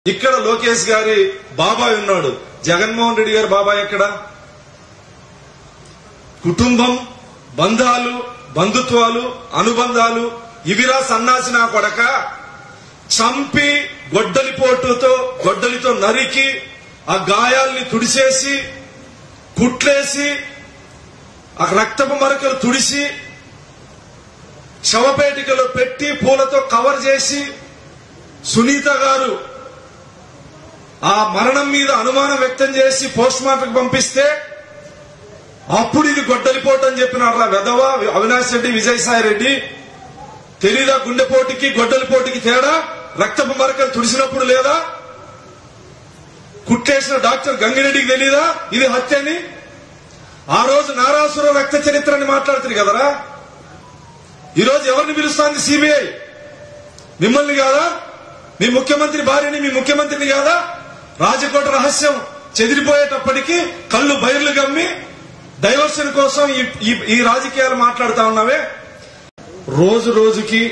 ఇక్కడ లోకేష్ గారి బాబాయ్ ఉన్నాడు జగన్మోహన్ రెడ్డి గారి బాబాయ్ ఎక్కడ కుటుంబం బంధాలు బంధుత్వాలు అనుబంధాలు ఇవిరా సన్నాసి నా కొడక చంపి గొడ్డలిపోటుతో గొడ్డలితో నరికి ఆ గాయాల్ని తుడిసేసి కుట్లేసి ఆ రక్తపు మరకలు తుడిసి శవపేటికలో పెట్టి పూలతో కవర్ చేసి సునీత గారు ఆ మరణం మీద అనుమానం వ్యక్తం చేసి పోస్ట్ మార్టం పంపిస్తే అప్పుడు ఇది గొడ్డలిపోటు అని చెప్పినారా వెధవ అవినాష్ రెడ్డి విజయసాయి రెడ్డి తెలీదా గుండెపోటుకి గొడ్డలిపోటుకి తేడా రక్తపు మరకలు తుడిసినప్పుడు లేదా కుట్టేసిన డాక్టర్ గంగిరెడ్డికి తెలీదా ఇది హత్య అని ఆ రోజు నారాసుర రక్త చరిత్రని మాట్లాడుతుంది కదరా ఈ రోజు ఎవరిని పిలుస్తాంది సిబిఐ మిమ్మల్ని కాదా మీ ముఖ్యమంత్రి భార్యని మీ ముఖ్యమంత్రిని కాదా రాజకోట రహస్యం చెదిరిపోయేటప్పటికీ కళ్ళు బయర్లు గమ్మి డైవర్షన్ కోసం ఈ- ఈ- ఈ రాజకీయాలు మాట్లాడుతా ఉన్నావే రోజు రోజుకి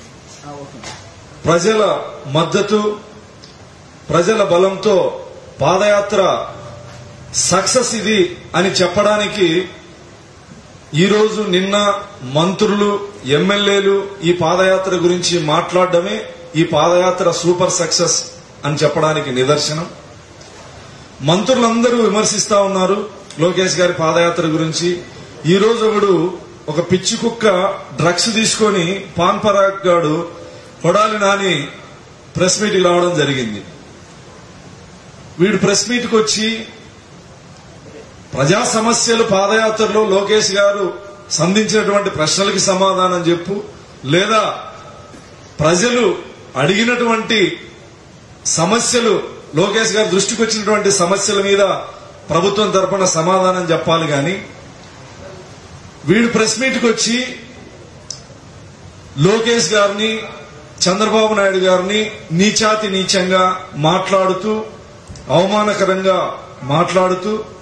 ప్రజల మద్దతు ప్రజల బలంతో పాదయాత్ర సక్సెస్ ఇది అని చెప్పడానికి ఈ రోజు నిన్న మంత్రులు ఎమ్మెల్యేలు ఈ పాదయాత్ర గురించి మాట్లాడడమే ఈ పాదయాత్ర సూపర్ సక్సెస్ అని చెప్పడానికి నిదర్శనం మంత్రులందరూ విమర్శిస్తా ఉన్నారు లోకేష్ గారి పాదయాత్ర గురించి ఈ రోజు ఒకడు ఒక పిచ్చి కుక్క డ్రగ్స్ తీసుకొని పాన్ పరాగ్ గాడు కొడాలి నాని ప్రెస్ మీట్కి రావడం జరిగింది వీడు ప్రెస్ మీట్కి వచ్చి ప్రజా సమస్యలు పాదయాత్రలో లోకేష్ గారు సంధించినటువంటి ప్రశ్నలకి సమాధానం చెప్పు లేదా ప్రజలు అడిగినటువంటి సమస్యలు లోకేష్ గారి దృష్టికి వచ్చినటువంటి సమస్యల మీద ప్రభుత్వం తరపున సమాధానం చెప్పాలి గాని వీడు ప్రెస్ మీట్కి వచ్చి లోకేష్ గారిని చంద్రబాబు నాయుడు గారిని నీచాతి నీచంగా మాట్లాడుతూ అవమానకరంగా మాట్లాడుతూ